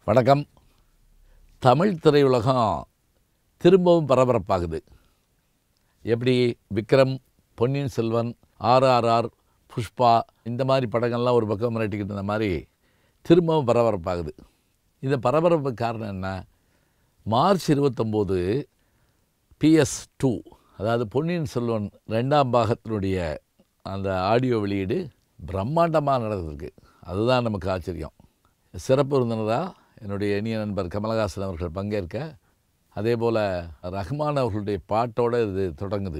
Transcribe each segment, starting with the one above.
வணக்கம் தமிழ் திரையுலகம் திரும்பவும் பரபரப்பாகுது எப்படி விக்ரம் பொன்னியின் செல்வன் ஆர்ஆர்ஆர் புஷ்பா இந்த மாதிரி படங்கள்லாம் ஒரு பக்கம் மிரட்டிக்கிட்டு இருந்த மாதிரி திரும்பவும் பரபரப்பாகுது இந்த பரபரப்புக்கு காரணம் என்ன மார்ச் இருபத்தொம்போது பிஎஸ் டூ அதாவது பொன்னியின் செல்வன் ரெண்டாம் பாகத்தினுடைய அந்த ஆடியோ வெளியீடு பிரம்மாண்டமாக நடந்திருக்கு அதுதான் நமக்கு ஆச்சரியம் சிறப்பு விருந்தினராக என்னுடைய இனிய நண்பர் கமலஹாசன் அவர்கள் பங்கேற்க அதே போல் ரஹ்மான் அவர்களுடைய பாட்டோடு இது தொடங்குது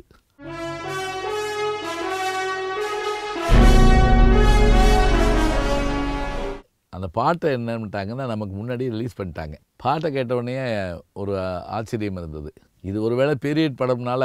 அந்த பாட்டை என்ன பண்ணிட்டாங்கன்னா நமக்கு முன்னாடி ரிலீஸ் பண்ணிட்டாங்க பாட்டை கேட்டவுடனே ஒரு ஆச்சரியம் இருந்தது இது ஒருவேளை பீரியட் படம்னால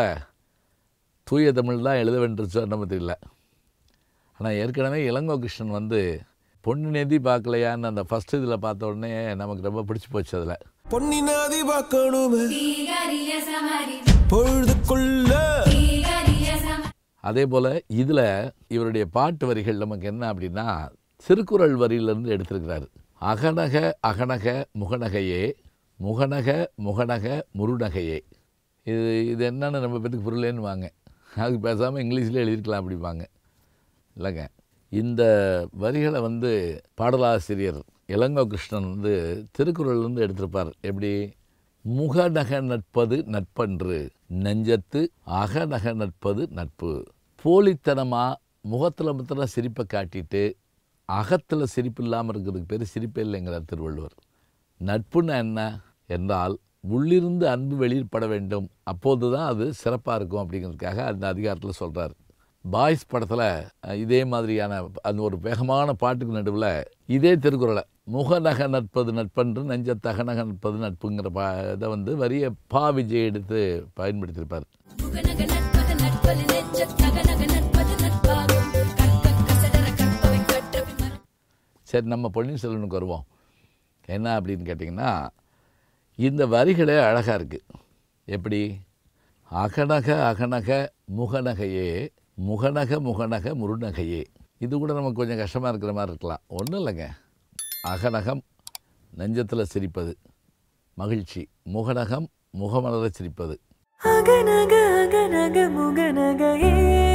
தூய தமிழ் தான் எழுத வேண்டிருச்சோ நம்ம தெரியல ஆனால் ஏற்கனவே இளங்கோ கிருஷ்ணன் வந்து பொண்ணு நெதி பார்க்கலையான்னு அந்த ஃபஸ்ட் இதில் பார்த்த உடனே நமக்கு ரொம்ப பிடிச்சி போச்சு அதில் பொன்னினாதி பார்க்கணுமே தீகரிய சமரி பொழுதுக்குள்ள தீகரிய சம அதே போல் இதில் இவருடைய பாட்டு வரிகள் நமக்கு என்ன அப்படின்னா திருக்குறள் வரியிலிருந்து எடுத்திருக்கிறாரு அகநக அகநக முகநகையே முகநக முகநக முருநகையே இது இது என்னன்னு நம்ம பேத்துக்கு புரியலேன்னு வாங்க அதுக்கு பேசாமல் இங்கிலீஷில் எழுதியிருக்கலாம் அப்படிம்பாங்க இல்லைங்க இந்த வரிகளை வந்து பாடலாசிரியர் இளங்கோ கிருஷ்ணன் வந்து திருக்குறள்லேருந்து எடுத்திருப்பார் எப்படி முகநக நட்பது நட்பன்று நெஞ்சத்து அகநக நட்பது நட்பு போலித்தனமாக முகத்தில் மாத்திரம் சிரிப்பை காட்டிட்டு அகத்தில் சிரிப்பு இல்லாமல் இருக்கிறதுக்கு பேர் சிரிப்பே இல்லைங்கிறார் திருவள்ளுவர் நட்புன்னா என்ன என்றால் உள்ளிருந்து அன்பு வெளியிடப்பட வேண்டும் அப்போது தான் அது சிறப்பாக இருக்கும் அப்படிங்கிறதுக்காக அந்த அதிகாரத்தில் சொல்கிறார் பாய்ஸ் படத்தில் இதே மாதிரியான அந்த ஒரு வேகமான பாட்டுக்கு நடுவில் இதே திருக்குறளை முகநக நட்பது நட்பன்று நெஞ்ச தகநக நட்பது நட்புங்கிற பா இதை வந்து வரிய பா விஜய் எடுத்து பயன்படுத்தியிருப்பார் முகநக நட்பது நட்பது நெஞ்ச தகநக நட்பது நட்பாகும் கற்க கசடர கற்பவை கற்ற பின்னர் சரி நம்ம பொன்னியின் செல்வனுக்கு வருவோம் என்ன அப்படின்னு கேட்டிங்கன்னா இந்த வரிகளே அழகாக இருக்குது எப்படி அகநக அகநக முகநகையே முகநக முகநக முருநகையே இது கூட நமக்கு கொஞ்சம் கஷ்டமாக இருக்கிற மாதிரி இருக்கலாம் ஒன்றும் இல்லைங்க அகநகம் நெஞ்சத்தில் சிரிப்பது மகிழ்ச்சி முகநகம் முகமலர சிரிப்பது அகநக அகநக முகநகையே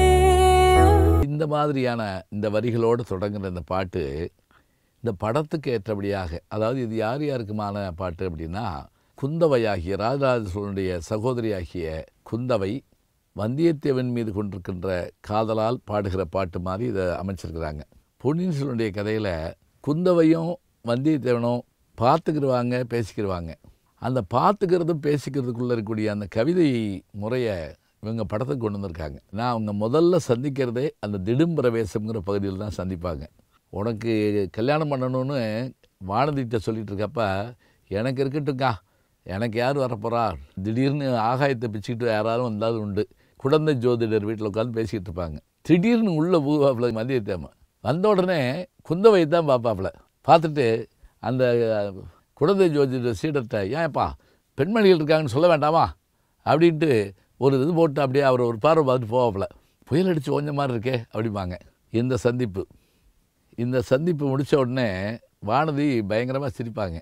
இந்த மாதிரியான இந்த வரிகளோடு தொடங்குற இந்த பாட்டு இந்த படத்துக்கு ஏற்றபடியாக அதாவது இது யார் யாருக்குமான பாட்டு அப்படின்னா குந்தவையாகிய ராஜராஜ சோழனுடைய சகோதரியாகிய குந்தவை வந்தியத்தேவன் மீது கொண்டிருக்கின்ற காதலால் பாடுகிற பாட்டு மாதிரி இதை அமைச்சிருக்கிறாங்க பொன்னியின் செல்வனுடைய கதையில் குந்தவையும் வந்தியத்தேவனும் பார்த்துக்கிடுவாங்க பேசிக்கிடுவாங்க அந்த பார்த்துக்கிறதும் பேசிக்கிறதுக்குள்ளே இருக்கக்கூடிய அந்த கவிதை முறையை இவங்க படத்துக்கு கொண்டு வந்திருக்காங்க நான் அவங்க முதல்ல சந்திக்கிறதே அந்த திடும்பிரவேசம்ங்கிற பகுதியில் தான் சந்திப்பாங்க உனக்கு கல்யாணம் பண்ணணும்னு வானதிட்ட சொல்லிட்டு இருக்கப்ப எனக்கு இருக்கட்டும்க்கா எனக்கு யார் வரப்போறா திடீர்னு ஆகாயத்தை பிச்சுக்கிட்டு யாராலும் வந்தாலும் உண்டு குழந்தை ஜோதிடர் வீட்டில் உட்காந்து பேசிக்கிட்டு இருப்பாங்க திடீர்னு உள்ள பூவாப்புல மதியத்தேம வந்த உடனே குந்தவை தான் பார்ப்பாப்புல பார்த்துட்டு அந்த குழந்தை ஜோதிடர் சீடர்கிட்ட ஏன்ப்பா பெண்மணிகள் இருக்காங்கன்னு சொல்ல வேண்டாமா அப்படின்ட்டு ஒரு இது போட்டு அப்படியே அவர் ஒரு பார்வை பார்த்துட்டு போவாப்புல புயல் அடித்து ஓஞ்ச மாதிரி இருக்கே அப்படிம்பாங்க இந்த சந்திப்பு இந்த சந்திப்பு முடித்த உடனே வானதி பயங்கரமாக சிரிப்பாங்க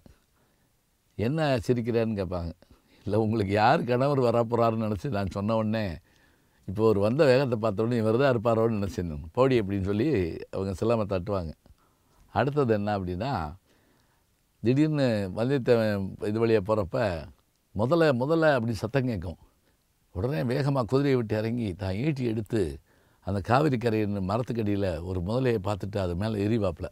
என்ன சிரிக்கிறேன்னு கேட்பாங்க இல்லை உங்களுக்கு யார் கணவர் வரப்போகிறாருன்னு நினச்சி நான் சொன்ன உடனே இப்போ ஒரு வந்த வேகத்தை பார்த்த உடனே இவர் தான் இருப்பாரோன்னு நினச்சிருந்தேன் போடி அப்படின்னு சொல்லி அவங்க சிலமை தட்டுவாங்க அடுத்தது என்ன அப்படின்னா திடீர்னு வந்தியத்தேவன் இது வழியாக போகிறப்ப முதல்ல முதல்ல அப்படி சத்தம் கேட்கும் உடனே வேகமாக குதிரையை விட்டு இறங்கி தான் ஈட்டி எடுத்து அந்த காவிரி கரையின் மரத்துக்கடியில் ஒரு முதலையை பார்த்துட்டு அது மேலே எரிவாப்பில்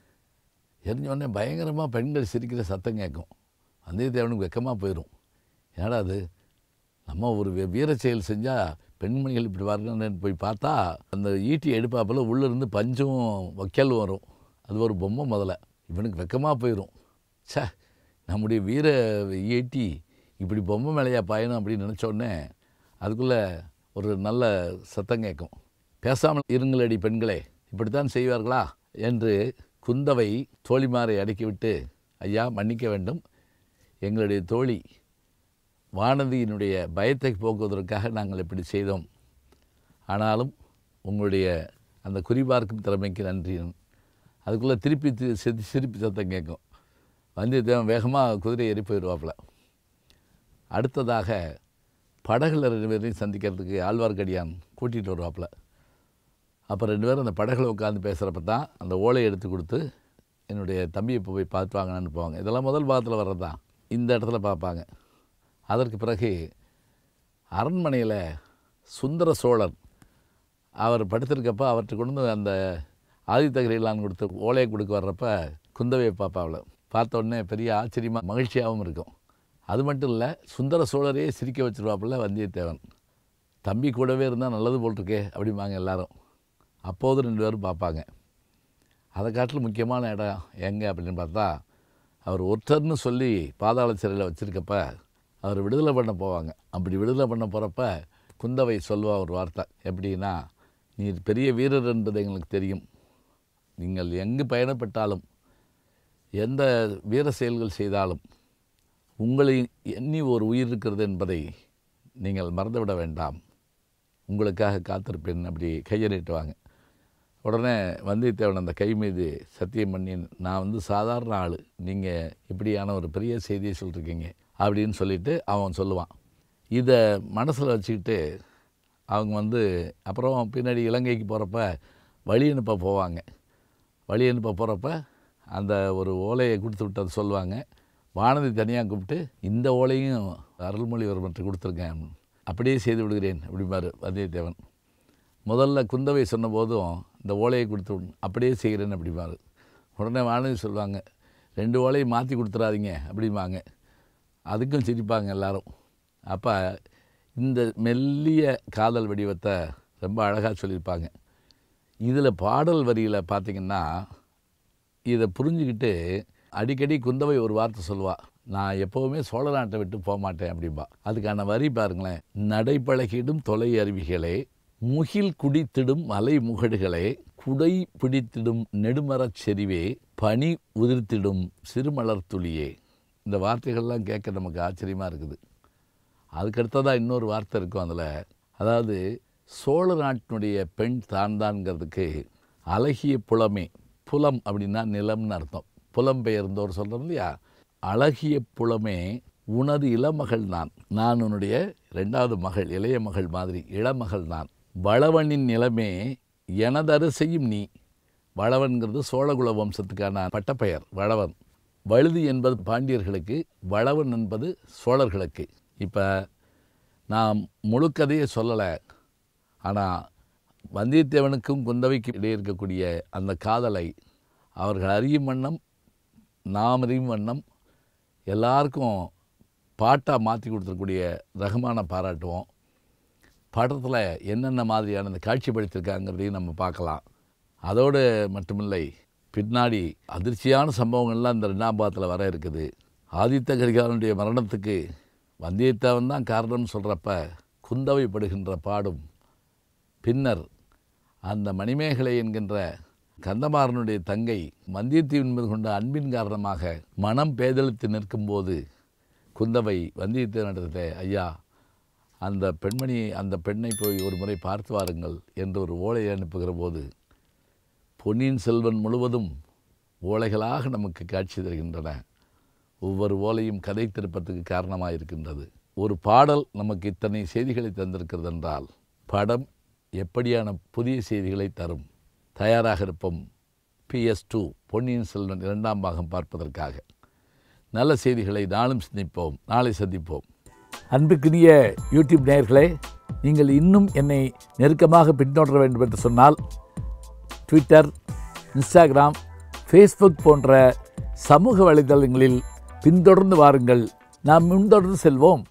எரிஞ்ச உடனே பயங்கரமாக பெண்கள் சிரிக்கிற சத்தம் கேட்கும் வந்தியத்தேவனுக்கு வெக்கமாக போயிடும் ஏடா அது நம்ம ஒரு வீ- வீரச் செயல் செஞ்சால் பெண்மணிகள் இப்படி வரணும்னு போய் பார்த்தா அந்த ஈட்டி எடுப்பாப்பில் உள்ளேருந்து பஞ்சும் வைக்கல் வரும் அது ஒரு பொம்மை முதல்ல இவனுக்கு வெக்கமாக போயிடும் ச்சே நம்முடைய வீர ஈட்டி இப்படி பொம்மை மேலேயா பாயணும் அப்படின்னு நினச்ச உடனே அதுக்குள்ளே ஒரு நல்ல சத்தம் கேட்கும் பேசாமல் இருங்களடி பெண்களே இப்படித்தான் செய்வார்களா என்று குந்தவை தோழிமாரை அடக்கிவிட்டு ஐயா மன்னிக்க வேண்டும் எங்களுடைய தோழி வானதியினுடைய பயத்தை போக்குவதற்காக நாங்கள் இப்படி செய்தோம் ஆனாலும் உங்களுடைய அந்த குறிபார்க்கும் திறமைக்கு நன்றி அதுக்குள்ளே திருப்பி தி- சி- சிரிப்பு சத்தம் கேட்கும் வந்தியத்தேவன் வேகமாக குதிரை ஏறி போயிடுவாப்புல அடுத்ததாக படகுல ரெண்டு பேரையும் சந்திக்கிறதுக்கு ஆழ்வார்க்கடியான் கூட்டிகிட்டு வருவாப்புல அப்போ ரெண்டு பேரும் அந்த படகுல உட்காந்து பேசுகிறப்ப தான் அந்த ஓலையை எடுத்து கொடுத்து என்னுடைய தம்பியை இப்போ போய் பார்த்து வாங்கன்னு போவாங்க இதெல்லாம் முதல் பாகத்தில் வர்றது தான் இந்த இடத்துல பார்ப்பாங்க அதற்கு பிறகு அரண்மனையில் சுந்தர சோழர் அவர் படுத்திருக்கப்ப அவர்கிட்ட கொண்டு வந்து அந்த ஆதித்தகரிலான் கொடுத்து ஓலையை கொடுக்க வர்றப்ப குந்தவையை பார்ப்பாவில் பார்த்த உடனே பெரிய ஆச்சரியமாக மகிழ்ச்சியாகவும் இருக்கும் அது மட்டும் இல்லை சுந்தர சோழரையே சிரிக்க வச்சிருவாப்புல வந்தியத்தேவன் தம்பி கூடவே இருந்தால் நல்லது போட்டிருக்கே அப்படிம்பாங்க எல்லாரும் அப்போது ரெண்டு பேரும் பார்ப்பாங்க அதை காட்டிலும் முக்கியமான இடம் எங்கே அப்படின்னு பார்த்தா அவர் ஒற்றர்னு சொல்லி பாதாள சிறையில் வச்சுருக்கப்ப அவர் விடுதலை பண்ண போவாங்க அப்படி விடுதலை பண்ண போகிறப்ப குந்தவை சொல்வா ஒரு வார்த்தை எப்படின்னா நீர் பெரிய வீரர் என்பது எங்களுக்கு தெரியும் நீங்கள் எங்கு பயணப்பட்டாலும் எந்த வீர செயல்கள் செய்தாலும் உங்களை எண்ணி ஒரு உயிர் இருக்கிறது என்பதை நீங்கள் மறந்துவிட வேண்டாம் உங்களுக்காக காத்திருப்பேன் அப்படி கையை நீட்டுவாங்க உடனே வந்தியத்தேவன் அந்த கை மீது சத்தியம் பண்ணி நான் வந்து சாதாரண ஆள் நீங்கள் இப்படியான ஒரு பெரிய செய்தியை சொல்லிருக்கீங்க அப்படின்னு சொல்லிட்டு அவன் சொல்லுவான் இதை மனசில் வச்சுக்கிட்டு அவங்க வந்து அப்புறம் பின்னாடி இலங்கைக்கு போகிறப்ப வழி அனுப்ப போவாங்க வழி அனுப்ப போகிறப்ப அந்த ஒரு ஓலையை கொடுத்து விட்டது சொல்லுவாங்க வானதி தனியாக கூப்பிட்டு இந்த ஓலையும் அருள்மொழிவர்மன்ட்டு கொடுத்துருக்கேன் அப்படியே செய்து விடுகிறேன் அப்படிம்பாரு வந்தியத்தேவன் முதல்ல குந்தவை சொன்னபோதும் இந்த ஓலையை கொடுத்து விடு, அப்படியே செய்கிறேன் அப்படிம்பாரு உடனே வானதி சொல்லுவாங்க ரெண்டு ஓலையை மாற்றி கொடுத்துறாதீங்க அப்படிம்பாங்க அதுக்கும் சிரிப்பாங்க எல்லாரும் அப்போ இந்த மெல்லிய காதல் வடிவத்தை ரொம்ப அழகாக சொல்லியிருப்பாங்க இதில் பாடல் வரியில் பார்த்தீங்கன்னா இதை புரிஞ்சுக்கிட்டு அடிக்கடி குந்தவை ஒரு வார்த்தை சொல்லுவா நான் எப்போவுமே சோழ நாட்டை விட்டு போக மாட்டேன் அப்படிம்பா அதுக்கான வரி பாருங்களேன் நடைப்பழகிடும் தொலை அருவிகளே முகில் குடித்திடும் மலை முகடுகளே குடை பிடித்திடும் நெடுமரச் செறிவே பனி உதிர்த்திடும் சிறுமலர் துளியே இந்த வார்த்தைகள்லாம் கேட்க நமக்கு ஆச்சரியமாக இருக்குது அதுக்கடுத்ததாக இன்னொரு வார்த்தை இருக்கும் அதில் அதாவது சோழ நாட்டினுடைய பெண் தான் தான்ங்கிறதுக்கு அழகிய புலமே புலம் அப்படின்னா நிலம்னு அர்த்தம் புலம்பெயர்ந்தோர் சொல்கிறோம் இல்லையா அழகிய புலமே உனது இளமகள் நான் நான் உன்னுடைய ரெண்டாவது மகள் இளைய மகள் மாதிரி இளமகள் நான் வளவனின் நிலமே எனதரசையும் நீ வளவன்கிறது சோழகுல வம்சத்துக்கான பட்டப்பெயர் வளவன் வழுதி என்பது பாண்டியர்களுக்கு வளவன் என்பது சோழர்களுக்கு இப்போ நான் முழு கதையை சொல்லலை ஆனால் வந்தியத்தேவனுக்கும் குந்தவைக்கும் இடையே இருக்கக்கூடிய அந்த காதலை அவர்கள் அறியும் வண்ணம் நாம் அறியும் வண்ணம் எல்லாருக்கும் பாட்டாக மாற்றி கொடுத்துருக்கூடிய ரகுமான பாராட்டுவோம் படத்தில் என்னென்ன மாதிரியான அந்த காட்சிப்படுத்தியிருக்காங்கிறதையும் நம்ம பார்க்கலாம் அதோடு மட்டுமில்லை பின்னாடி அதிர்ச்சியான சம்பவங்கள்லாம் இந்த ரெண்டாம் பாகத்தில் வர இருக்குது ஆதித்த கரிகாலனுடைய மரணத்துக்கு வந்தியத்தேவன் தான் காரணம்னு சொல்கிறப்ப குந்தவை படுகின்ற பாடும் பின்னர் அந்த மணிமேகலை என்கின்ற கந்தமாறனுடைய தங்கை வந்தியத்தேவன் மீது கொண்ட அன்பின் காரணமாக மனம் பேதலித்து நிற்கும்போது குந்தவை வந்தியத்தேவனிடத்தில் ஐயா அந்த பெண்மணி அந்த பெண்ணை போய் ஒரு முறை பார்த்து வாருங்கள் என்று ஒரு ஓலையை அனுப்புகிற போது பொன்னியின் செல்வன் முழுவதும் ஓலைகளாக நமக்கு காட்சி தருகின்றன ஒவ்வொரு ஓலையும் கதை திருப்பத்துக்கு காரணமாக இருக்கின்றது ஒரு பாடல் நமக்கு இத்தனை செய்திகளை தந்திருக்கிறது என்றால் படம் எப்படியான புதிய செய்திகளை தரும் தயாராக இருப்போம் பிஎஸ் டூ பொன்னியின் செல்வன் இரண்டாம் பாகம் பார்ப்பதற்காக நல்ல செய்திகளை நாளும் சிந்திப்போம் நாளை சந்திப்போம் அன்புக்குரிய யூடியூப் நேயர்களே நீங்கள் இன்னும் என்னை நெருக்கமாக பின்தொடர வேண்டும் என்று சொன்னால் ட்விட்டர் இன்ஸ்டாகிராம் ஃபேஸ்புக் போன்ற சமூக வலைதளங்களில் பின்தொடர்ந்து வாருங்கள் நாம் முன்தொடர்ந்து செல்வோம்